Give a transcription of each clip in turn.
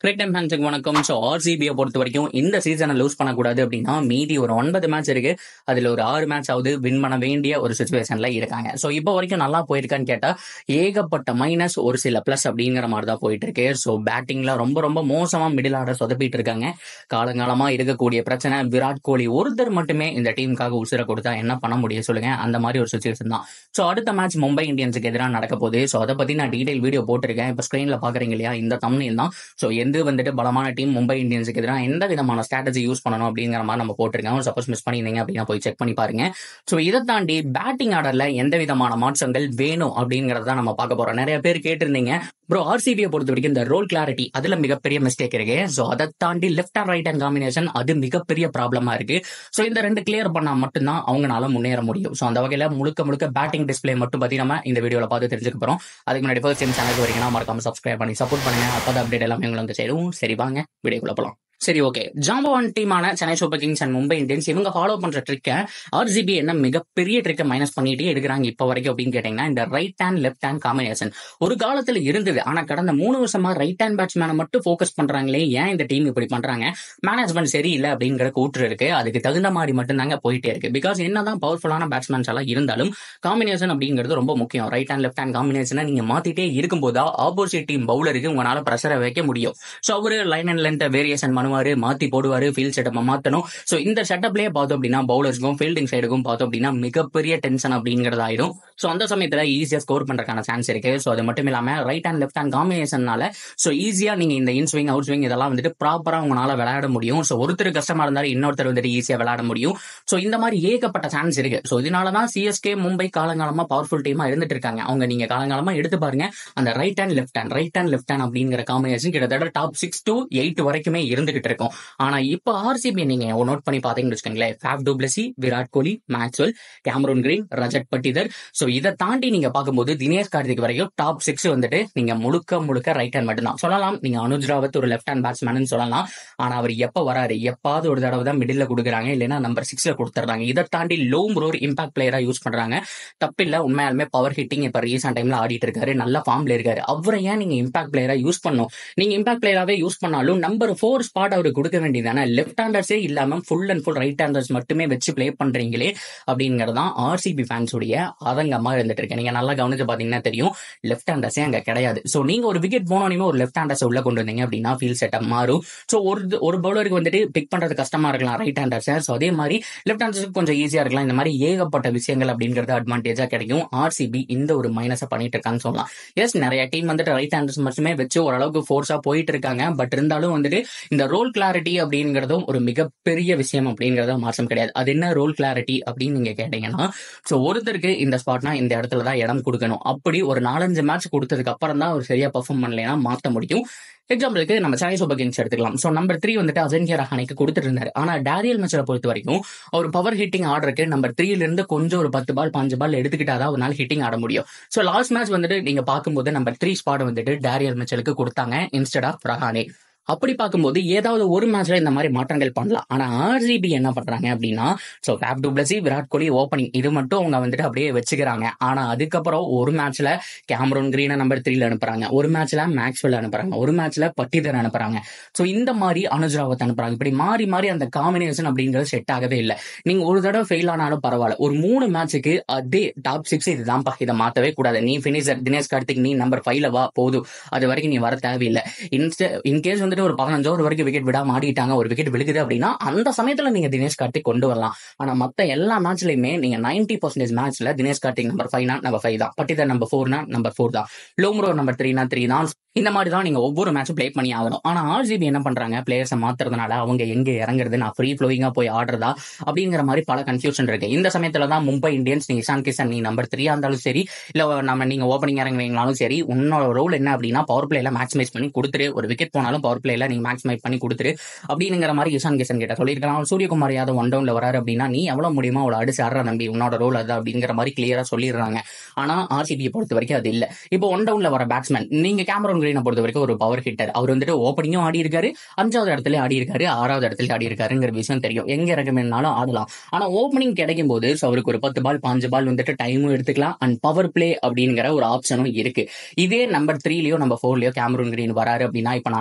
கிரிக் time ஃபேன்ஸுக்கு வணக்கம் so ஆர்சிபியை பொறுத்த வரைக்கும் இந்த சீசனை லூஸ் பண்ணக்கூடாது அப்படின்னா மீதி ஒரு ஒன்பது மேட்ச் இருக்கு அதில் ஒரு ஆறு மேட்ச் ஆகுது வின் பண்ண வேண்டிய ஒரு சுச்சுவேஷன்ல இருக்காங்க ஸோ இப்போ வரைக்கும் நல்லா போயிருக்கான்னு கேட்டால் ஏகப்பட்ட மைனஸ் ஒரு சில ப்ளஸ் அப்படிங்கிற மாதிரி தான் போயிட்டு இருக்கு ஸோ பேட்டிங்ல ரொம்ப ரொம்ப மோசமா மிடில் ஆர்டர் சொதப்பிட்டு இருக்காங்க காலங்காலமா இருக்கக்கூடிய பிரச்சனை விராட் கோலி ஒருத்தர் மட்டுமே இந்த டீமுக்காக உசுர கொடுத்தா என்ன பண்ண முடியும் சொல்லுங்க அந்த மாதிரி ஒரு சுச்சுவேஷன் தான் ஸோ அடுத்த மேட்ச் மும்பை இந்தியன்ஸுக்கு எதிராக நடக்க போகுது ஸோ அதை பத்தி நான் டீடைல் வீடியோ போட்டிருக்கேன் இப்போ ஸ்க்ரீன்ல பாக்குறீங்க இல்லையா இந்த தமிழில் தான் ஸோ எந்த வந்துட்டு பலமான டீம் மும்பை இந்தியன்ஸுக்கு எதிராக எந்த விதமான ஸ்ட்ராட்டஜி யூஸ் பண்ணணும் அப்படிங்கிற மாதிரி நம்ம போட்டிருக்கோம் சப்போஸ் மிஸ் பண்ணியிருந்தீங்க அப்படின்னா போய் செக் பண்ணி பாருங்க ஸோ இதை தாண்டி பேட்டிங் ஆர்டர்ல எந்த விதமான மாற்றங்கள் வேணும் அப்படிங்கறத தான் நம்ம பார்க்க போறோம் நிறைய பேர் கேட்டிருந்தீங்க ப்ரோ ஆர்சிபியை பொறுத்த வரைக்கும் இந்த ரோல் கிளாரிட்டி அதுல மிகப்பெரிய மிஸ்டேக் இருக்கு ஸோ அதை தாண்டி left and right hand combination அது மிகப்பெரிய ப்ராப்ளமா இருக்கு ஸோ இந்த ரெண்டு கிளியர் பண்ணா மட்டும்தான் அவங்களால முன்னேற முடியும் ஸோ அந்த வகையில முழுக்க முழுக்க பேட்டிங் டிஸ்பிளே மட்டும் பத்தி நம்ம இந்த வீடியோல பார்த்து தெரிஞ்சுக்க போறோம் அதுக்கு முன்னாடி ஃபர்ஸ்ட் டைம் சேனலுக்கு வரீங்கன்னா மறக்காம சப்ஸ்கிரைப் பண்ணி சப்போர்ட் பண்ணுங்க அப்போ அப்டேட் எல்லாமே உங்களுக்கு சேரும் சரி வாங்க வீடியோக்குள்ள போலாம் சரி ஓகே ஜாம்பவான் டீமான Chennai super kings and Mumbai Indians இவங்க ஃபாலோ பண்ற ட்ரிக்கை ஆர்சிபி என்ன மிகப்பெரிய ட்ரிக்கை மைனஸ் பண்ணிட்டே எடுக்கிறாங்க இப்போ வரைக்கும் அப்படின்னு கேட்டீங்கன்னா இந்த right hand left hand combination ஒரு காலத்துல இருந்தது ஆனா கடந்த மூணு வருஷமா ரைட் ஹேண்ட் பேட்ஸ்மேனை மட்டும் ஃபோக்கஸ் பண்றாங்களே ஏன் இந்த டீம் இப்படி பண்றாங்க மேனேஜ்மெண்ட் சரியில்லை அப்படிங்கிற கூற்று இருக்கு அதுக்கு தகுந்த மாதிரி மட்டும் தாங்க போயிட்டே இருக்கு பிகாஸ் என்னதான் பவர்ஃபுல்லான பேட்ஸ்மேன்ஸ் எல்லாம் இருந்தாலும் காம்பினேஷன் அப்படிங்கிறது ரொம்ப முக்கியம் ரைட் ஹேண்ட் லெஃப்ட் ஹேண்ட் காம்பினேஷனை நீங்க மாத்திட்டே இருக்கும்போது ஆப்போசிட் டீம் பவுலருக்கு உங்களால பிரஷரை வைக்க முடியும் ஸோ அவரு லைன் அண்ட் லென்த் வேரியேஷன் பண்ணுவாரு மாத்தி போடுவாரு ஃபீல்ட் செட்டப் மாத்தணும் ஸோ இந்த செட்டப்லயே பார்த்தோம் அப்படின்னா பவுலர்ஸ்க்கும் ஃபீல்டிங் சைடுக்கும் பார்த்தோம் அப்படின்னா மிகப்பெரிய டென்ஷன் அப்படிங்கிறது ஆயிடும் ஸோ அந்த சமயத்துல ஈஸியா ஸ்கோர் பண்றதுக்கான சான்ஸ் இருக்கு ஸோ அது மட்டும் இல்லாம ரைட் ஹேண்ட் லெஃப்ட் ஹேண்ட் காம்பினேஷனால ஸோ ஈஸியா நீங்க இந்த இன் ஸ்விங் அவுட் ஸ்விங் இதெல்லாம் வந்துட்டு ப்ராப்பரா உங்களால விளையாட முடியும் ஸோ ஒருத்தர் கஷ்டமா இருந்தாலும் இன்னொருத்தர் வந்துட்டு ஈஸியா விளையாட முடியும் ஸோ இந்த மாதிரி ஏகப்பட்ட சான்ஸ் இருக்கு ஸோ இதனாலதான் சிஎஸ்கே மும்பை காலங்காலமா பவர்ஃபுல் டீமா இருந்துட்டு இருக்காங்க அவங்க நீங்க காலங்காலமா எடுத்து பாருங்க அந்த right hand left hand right hand left hand அப்படிங்கிற காம்பினேஷன் கிட்டத்தட்ட டாப் சிக்ஸ் டு எயிட் வரைக்குமே இருந்துகிட்டு இருக்கும் ஆனா இப்போ ஆர்சிபி நீங்க நோட் பண்ணி பாத்தீங்கன்னு வச்சுக்கோங்களேன் Faf du Plessis Virat Kohli Maxwell Cameron Green Rajat Patidar so இதை தாண்டி நீங்க பார்க்கும்போது தினேஷ் கார்த்திக் வரைக்கும் டாப் சிக்ஸ் வந்துட்டு நீங்க முழுக்க முழுக்க ரைட் ஹேண்ட் மட்டும் தான் சொல்லலாம் நீங்க அனுஜ் ராவத் ஒரு லெஃப்ட் ஹேண்ட் பேட்ஸ்மேன் சொல்லலாம் ஆனா அவர் எப்ப வராரு எப்பாவது ஒரு தடவை தான் மிடில் கொடுக்குறாங்க இல்லைன்னா நம்பர் சிக்ஸ்ல கொடுத்துறாங்க இதை தாண்டி லோ ப்ரோர் இம்பாக்ட் பிளேயரா யூஸ் பண்றாங்க தப்பில்ல உண்மையாலுமே பவர் ஹிட்டிங் இப்ப ரீசெண்ட் டைம்ல ஆடிட்டு இருக்காரு நல்ல ஃபார்ம்ல இருக்காரு அவரை ஏன் நீங்க இம்பாக்ட் பிளேயரா யூஸ் பண்ணும் நீங்க இம்பாக்ட் பிளேயராவே யூஸ் பண்ணாலும் நம்பர் ஃபோர் ஸ்பாட் அவருக்கு கொடுக்க வேண்டியதானே லெஃப்ட் ஹேண்டர்ஸே இல்லாம full and full right handers மட்டுமே வச்சு பிளே பண்றீங்களே அப்படிங்கிறது தான் ஆர்சிபி ஃபேன்ஸ் உடைய ஆதங்கமா இருந்துட்டு இருக்கு நீங்க நல்லா கவனிச்சு பாத்தீங்கன்னா தெரியும் லெஃப்ட் ஹேண்டர்ஸே அங்க கிடையாது சோ நீங்க ஒரு விக்கெட் போனோனே ஒரு லெஃப்ட் ஹேண்டர்ஸ் உள்ள கொண்டு வந்தீங்க அப்படின்னா ஃபீல் செட்டப் மாறும் சோ ஒரு ஒரு பவுலருக்கு வந்துட்டு பிக் பண்றது கஷ்டமா இருக்கலாம் ரைட் ஹேண்டர்ஸ் ஸோ அதே மாதிரி லெஃப்ட் ஹேண்டர்ஸுக்கு கொஞ்சம் ஈஸியா இருக்கலாம் இந்த மாதிரி ஏகப்பட்ட விஷயங்கள் அப்படிங்கிறது அட்வான்டேஜா கிடைக்கும் ஆர்சிபி இந்த ஒரு மைனஸை பண்ணிட்டு இருக்கான்னு சொல்லலாம் எஸ் நிறைய டீம் வந்துட்டு ரைட் ஹேண்டர்ஸ் மட்டுமே வச்சு ஓரளவுக்கு ஃபோர்ஸா போயிட்டு இருக்காங்க பட் இருந்தாலும் வந்துட்டு இந்த ரோல் கிளாரிட்டி அப்படிங்கிறதும் ஒரு மிகப்பெரிய விஷயம் அப்படிங்கறத மாற்றம் கிடையாது அது என்ன ரோல் கிளாரிட்டி அப்படின்னு நீங்க கேட்டீங்கன்னா ஸோ ஒருத்தருக்கு இந்த ஸ்பாட்னா இந்த இடத்துல தான் இடம் கொடுக்கணும் அப்படி ஒரு நாலஞ்சு மேட்ச் கொடுத்ததுக்கு அப்புறம் தான் அவர் சரியா பெர்ஃபார்ம் பண்ணலைன்னா மாற்ற முடியும் எக்ஸாம்பிளுக்கு நம்ம சென்னை சூப்பர் கிங்ஸ் எடுத்துக்கலாம் ஸோ நம்பர் த்ரீ வந்துட்டு அஜன்கியா ரஹானிக்கு கொடுத்துட்டு இருந்தாரு ஆனா டேரியல் மேட்சை பொறுத்த வரைக்கும் அவர் பவர் ஹிட்டிங் ஆர்டருக்கு நம்பர் த்ரீல இருந்து கொஞ்சம் ஒரு பத்து பால் பாஞ்சு பால் எடுத்துக்கிட்டாதான் அவரால் ஹிட்டிங் ஆட முடியும் ஸோ லாஸ்ட் மேட்ச் வந்துட்டு நீங்க பார்க்கும்போது நம்பர் த்ரீ ஸ்பாட் வந்துட்டு டேரியல் மேட்சலுக்கு கொடுத்தாங்க இன்ஸ்டெட் ஆஃப் ரஹானே அப்படி பார்க்கும்போது ஏதாவது ஒரு மேட்ச்ல இந்த மாதிரி மாற்றங்கள் பண்ணலாம் ஆனா ஆர்சிபி என்ன பண்றாங்க அப்படின்னா so Faf du Plessis Virat Kohli opening இது மட்டும் அவங்க வந்துட்டு அப்படியே வச்சுக்கிறாங்க ஆனா அதுக்கப்புறம் ஒரு மேட்ச்ல கேமரூன் கிரீனை நம்பர் த்ரீல அனுப்புறாங்க ஒரு மேட்ச்ல மேக்ஸ்வெல் அனுப்புறாங்க ஒரு மேட்ச்ல பட்டிதர் அனுப்புறாங்க ஸோ இந்த மாதிரி அனுஜ் ராவத் அனுப்புறாங்க இப்படி மாறி மாறி அந்த காம்பினேஷன் அப்படிங்கிறது செட் ஆகவே இல்லை நீங்க ஒரு தடவை ஃபெயில் ஆனாலும் பரவாயில்ல ஒரு மூணு மேட்சுக்கு அதே டாப் சிக்ஸ் இதுதான்ப்பா இதை மாத்தவே கூடாது நீ பினிஷர் தினேஷ் கார்த்திக் நீ நம்பர் ஃபைவ்ல வா போதும் அது வரைக்கும் நீ வர தேவையில்லை இன்கேஸ் வந்துட்டு ஒரு பதினஞ்சு ஓவர் வரைக்கும் விக்கெட் விடாம ஆடிட்டாங்க ஒரு விக்கெட் விழுகுது அப்படின்னா அந்த சமயத்துல நீங்க தினேஷ் கார்த்திக் கொண்டு வரலாம் ஆனா மத்த எல்லா மேட்ச்லயுமே நீங்க நைன்டி பர்சன்டேஜ் மேட்ச்ல தினேஷ் கார்த்திக் நம்பர் ஃபைவ்னா நம்பர் ஃபைவ் தான் பட்டிதர் நம்பர் ஃபோர்னா நம்பர் ஃபோர் தான் லோம்ரோ நம்பர் த்ரீனா த்ரீ தான் இந்த மாதிரி தான் நீங்க ஒவ்வொரு மேட்சும் ப்ளே பண்ணி ஆகணும் ஆனா ஆர்ஜிபி என்ன பண்றாங்க பிளேயர்ஸை மாத்துறதுனால அவங்க எங்க இறங்குறது நான் ஃப்ரீ ஃப்ளோயிங்கா போய் ஆடுறதா அப்படிங்கிற மாதிரி பல கன்ஃபியூஷன் இருக்கு இந்த சமயத்துல தான் மும்பை இந்தியன்ஸ் நீங்க இஷான் கிஷன் நீ நம்பர் த்ரீயா இருந்தாலும் சரி இல்ல நம்ம நீங்க ஓப்பனிங் இறங்குவீங்கனாலும் சரி உன்னோட ரோல் என்ன அப்படின்னா பவர் பிளேல மேக்ஸிமைஸ் பண்ணி கொடுத்துரு ஒரு விக்கெட் போனாலும் பவர் பிளேல நீங்க மேக்ஸிமைஸ் பண்ணி கொடுத்துரு அப்படிங்கிற மாதிரி இஷான் கிஷன் கிட்ட சொல்லியிருக்கலாம் சூரியகுமார் யாதவ் ஒன் டவுன்ல வராரு அப்படின்னா நீ எவ்வளவு முடியுமோ அவ்வளவு அடிச்சு ஆடுற நம்பி உன்னோட ரோல் அது அப்படிங்கிற மாதிரி கிளியரா சொல்லிடுறாங்க ஆனா ஆர்சிபியை பொறுத்த வரைக்கும் அது இல்ல இப்போ ஒன் டவுன்ல வர பேட்ஸ்மேன் நீங்க கேமரன் கிரீனை பொறுத்த வரைக்கும் ஒரு பவர் ஹிட்டர் அவர் வந்துட்டு ஓப்பனிங்கும் ஆடி இருக்காரு அஞ்சாவது இடத்துல ஆடி இருக்காரு ஆறாவது இடத்துல ஆடி இருக்காருங்கிற விஷயம் தெரியும் எங்க இறக்கணும்னாலும் ஆடலாம் ஆனா ஓப்பனிங் கிடைக்கும் போது so அவருக்கு ஒரு பத்து பால் பாஞ்சு பால் வந்துட்டு டைமும் எடுத்துக்கலாம் அண்ட் பவர் பிளே அப்படிங்கிற ஒரு ஆப்ஷனும் இருக்கு இதே நம்பர் த்ரீலயோ நம்பர் ஃபோர்லயோ கேமரூன் கிரீன் வராரு அப்படின்னா இப்ப நான் அடிச்சு ஆடுறதா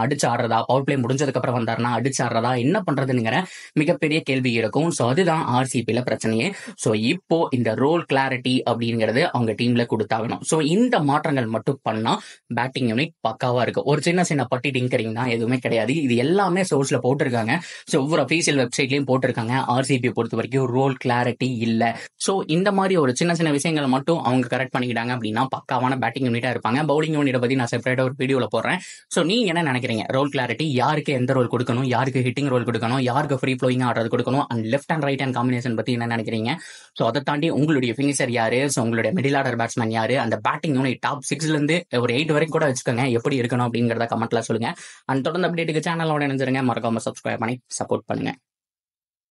வர்றதா பவர் பிளே முடிஞ்சதுக்கு அப்புறம் வந்தாருன்னா அடிச்சாடுறதா என்ன பண்றதுங்கிற மிகப்பெரிய கேள்வி இருக்கும் ஸோ அதுதான் ஆர்சிபியில பிரச்சனையே ஸோ இப்போ இந்த ரோல் கிளாரிட்டி அப்படிங்கிறது அவங்க டீம்ல கொடுத்தாகணும் ஸோ இந்த மாற்றங்கள் மட்டும் பண்ணா பேட்டிங் யூனிட் பக்காவா இருக்கு ஒரு சின்ன சின்ன பட்டி டிங்கரிங் தான் எதுவுமே கிடையாது இது எல்லாமே சோர்ஸ்ல போட்டிருக்காங்க ஸோ ஒவ்வொரு அஃபீஷியல் வெப்சைட்லயும் போட்டிருக்காங்க ஆர்சிபி பொறுத்த வரைக்கும் ரோல் கிளாரிட்டி இல்ல ஸோ இந்த மாதிரி ஒரு சின்ன சின்ன விஷயங்கள் மட்டும் அவங்க கரெக்ட் பண்ணிக்கிட்டாங்க அப்படின்னா பக்காவான பேட்டிங் யூனிட்டா இருப்பாங்க பவுலிங் யூனிட்டை பத்தி நான் செப்பரேட்டா ஒரு வீடியோல போடுறேன் ஸோ நீங்க என்ன நினைக்கிறீங்க ரோல் கிளாரிட்டி யாருக்கு எந்த ரோல் கொடுக்கணும் யாருக்கு ஹிட்டிங் ரோல் கொடுக்கணும் யாருக்கு ஃப்ரீ ஃப்ளோயிங் ஆடுறது கொடுக்கணும் and left and right hand combination பத்தி என்ன நினைக்கிறீங்க ஸோ அதை தாண்டி உங்களுடைய ஃபினிஷர் யாரு ஸோ உங்களுடைய மிடில் ஆர்டர் பேட்ஸ்மேன் யாரு அந்த பேட்டிங் யூனிட் டாப் சிக்ஸ்ல இருந்து ஒரு எயிட் வரைக்கும் கூட வச்சுக்கோங்க எப்படி இருக்கணும் அப்படிங்கறத கமெண்ட்ல சொல்லுங்க அண்ட் தொடர்ந்து அப்டேட்டுக்கு சேனலோட இணைஞ்சிருங்க மறக்காம சப்ஸ்கிரைப் பண்ணி சப்போர்ட் பண்ணுங்க